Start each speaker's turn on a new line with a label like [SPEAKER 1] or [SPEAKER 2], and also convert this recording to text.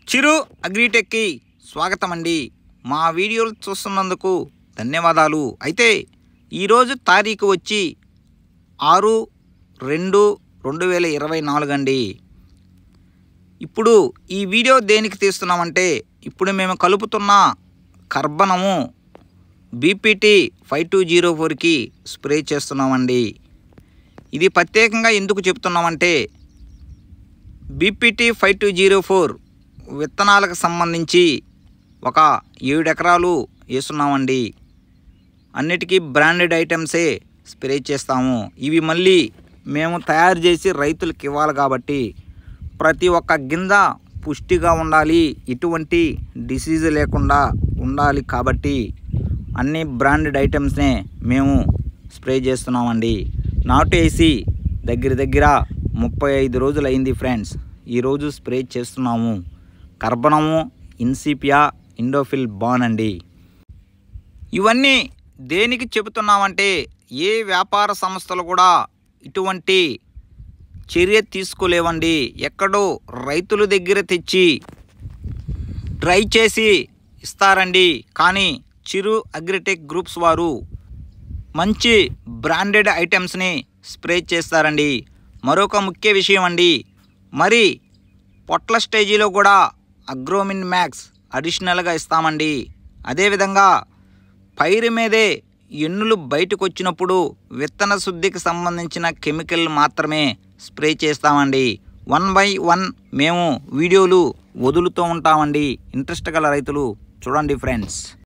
[SPEAKER 1] చిరు అగ్రిటెక్కి స్వాగతం అండి మా వీడియోలు చూస్తున్నందుకు ధన్యవాదాలు అయితే ఈరోజు తారీఖు వచ్చి ఆరు రెండు రెండు వేల ఇరవై నాలుగు అండి ఇప్పుడు ఈ వీడియో దేనికి తీస్తున్నామంటే ఇప్పుడు మేము కలుపుతున్న కర్బనము బీపీటీ ఫైవ్ టూ జీరో ఫోర్కి స్ప్రే చేస్తున్నామండి ఇది ప్రత్యేకంగా ఎందుకు చెప్తున్నామంటే BPT five two zero four విత్తనాలకు సంబంధించి ఒక ఏడు ఎకరాలు వేస్తున్నామండి అన్నిటికీ బ్రాండెడ్ ఐటమ్సే స్ప్రే చేస్తాము ఇవి మళ్ళీ మేము తయారు చేసి రైతులకు ఇవ్వాలి కాబట్టి ప్రతి ఒక్క గింజ పుష్టిగా ఉండాలి ఎటువంటి డిసీజ్ లేకుండా ఉండాలి కాబట్టి అన్ని బ్రాండెడ్ ఐటమ్స్నే మేము స్ప్రే చేస్తున్నామండి నాటు వేసి దగ్గర దగ్గర ముప్పై ఐదు రోజులు అయింది ఫ్రెండ్స్ ఈరోజు స్ప్రే చేస్తున్నాము కర్బనము ఇన్సిపియా ఇండోఫిల్ బాన్ అండి ఇవన్నీ దేనికి చెబుతున్నామంటే ఏ వ్యాపార సంస్థలు కూడా ఇటువంటి చర్య తీసుకోలేవండి ఎక్కడో రైతుల దగ్గర తెచ్చి ట్రై చేసి ఇస్తారండి కానీ చిరు అగ్రిటెక్ గ్రూప్స్ వారు మంచి బ్రాండెడ్ ఐటమ్స్ని స్ప్రే చేస్తారండి మరొక ముఖ్య విషయం అండి మరి పొట్ల స్టేజీలో కూడా అగ్రోమిన్ మ్యాక్స్ అడిషనల్గా ఇస్తామండి అదేవిధంగా పైరు మీదే ఎన్నులు బయటకు వచ్చినప్పుడు విత్తన శుద్ధికి సంబంధించిన కెమికల్ మాత్రమే స్ప్రే చేస్తామండి వన్ బై వన్ మేము వీడియోలు వదులుతూ ఉంటామండి ఇంట్రెస్ట్ గల రైతులు చూడండి ఫ్రెండ్స్